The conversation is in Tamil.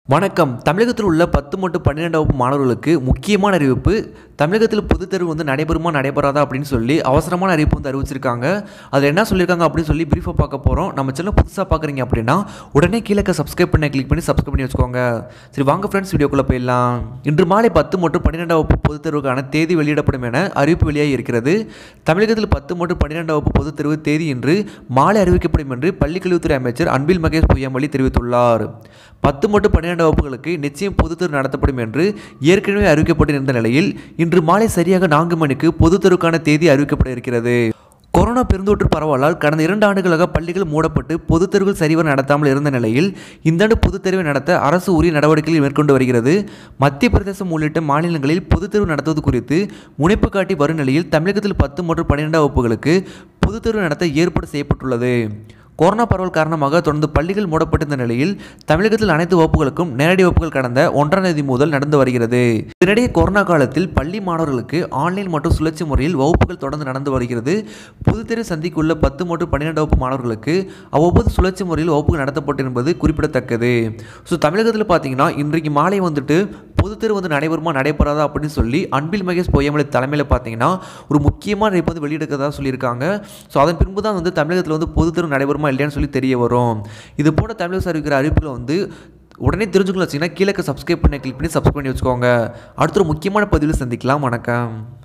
வணக்கம் தமிழகத்தில் உள்ள பத்து மற்றும் பன்னிரெண்டாம் வகுப்பு மாணவர்களுக்கு முக்கியமான அறிவிப்பு தமிழகத்தில் பொதுத் தேர்வு வந்து நடைபெறுமா நடைபெறாதா அப்படின்னு சொல்லி அவசரமான அறிவிப்பு வந்து அறிவிச்சிருக்காங்க அதில் என்ன சொல்லியிருக்காங்க அப்படின்னு சொல்லி பிரீஃபாக பார்க்க போகிறோம் நம்ம சேனல் புதுசாக பார்க்குறீங்க அப்படின்னா உடனே கீழே சப்ஸ்கிரைப் பண்ண கிளிக் பண்ணி சப்ஸ்கிரைப் பண்ணி வச்சுக்கோங்க சரி வாங்க ஃப்ரெண்ட்ஸ் வீடியோக்குள்ளே போயிடலாம் இன்று மாலை பத்து மற்றும் பன்னிரெண்டாம் வகுப்பு பொதுத் தேர்வுக்கான தேதி வெளியிடப்படும் என அறிவிப்பு வெளியாகி இருக்கிறது தமிழகத்தில் பத்து மற்றும் பன்னிரெண்டாம் வகுப்பு பொதுத் தேர்வு தேதி இன்று மாலை அறிவிக்கப்படும் என்று பள்ளிக்கல்வித்துறை அமைச்சர் அன்பில் மகேஷ் பொய்யாமொழி தெரிவித்துள்ளார் பத்து மற்றும் பன்னிரெண்டு வகுப்புகளுக்கு நிச்சயம் பொதுத் தேர்வு நடத்தப்படும் என்று ஏற்கனவே அறிவிக்கப்பட்டிருந்த நிலையில் இன்று மாலை சரியாக நான்கு மணிக்கு பொதுத் தேர்வுக்கான தேதி அறிவிக்கப்பட இருக்கிறது கொரோனா பெருந்தொற்று பரவலால் கடந்த இரண்டு ஆண்டுகளாக பள்ளிகள் மூடப்பட்டு பொதுத் தேர்வுகள் சரிவர நடத்தாமல் இருந்த நிலையில் இந்த ஆண்டு பொதுத் தேர்வை நடத்த அரசு உரிய நடவடிக்கைகளை மேற்கொண்டு வருகிறது மத்திய பிரதேசம் உள்ளிட்ட மாநிலங்களில் பொதுத் தேர்வு நடத்துவது குறித்து முனைப்பு காட்டி வரும் நிலையில் தமிழகத்தில் பத்து மற்றும் பன்னிரெண்டாம் வகுப்புகளுக்கு பொதுத் தேர்வு நடத்த ஏற்பாடு செய்யப்பட்டுள்ளது கொரோனா பரவல் காரணமாக தொடர்ந்து பள்ளிகள் மூடப்பட்டிருந்த நிலையில் தமிழகத்தில் அனைத்து வகுப்புகளுக்கும் நேரடி வகுப்புகள் கடந்த ஒன்றாம் தேதி முதல் நடந்து வருகிறது இதனிடையே கொரோனா காலத்தில் பள்ளி மாணவர்களுக்கு ஆன்லைன் மற்றும் சுழற்சி முறையில் வகுப்புகள் தொடர்ந்து நடந்து வருகிறது பொதுத்தேர்வு சந்திக்குள்ள பத்து மற்றும் பன்னிரெண்டு வகுப்பு மாணவர்களுக்கு அவ்வப்போது சுழற்சி முறையில் வகுப்புகள் நடத்தப்பட்டிருப்பது குறிப்பிடத்தக்கது ஸோ தமிழகத்தில் பார்த்தீங்கன்னா இன்றைக்கு மாலை வந்துட்டு பொதுத்தேர்வு வந்து நடைபெறுமா நடைபெறாதா அப்படின்னு சொல்லி அன்பில் மகேஷ் பொய்யாமொழி தலைமையில் பார்த்தீங்கன்னா ஒரு முக்கியமான அறிவிப்பு வந்து வெளியிடுக்கிறதா சொல்லியிருக்காங்க ஸோ அதன் பின்பு தான் வந்து தமிழகத்தில் வந்து பொதுத்தேர்வு நடைபெறுமா இல்லையான்னு சொல்லி தெரிய வரும் இது போல தமிழக அறிவிக்கிற அறிவிப்புகளை வந்து உடனே தெரிஞ்சுக்கணும் வச்சிங்கன்னா கீழே சப்ஸ்கிரைப் பண்ணி கிளிக் பண்ணி சப்ஸ்கிரைப் பண்ணி வச்சுக்கோங்க அடுத்த ஒரு முக்கியமான பதிவில் சந்திக்கலாம் வணக்கம்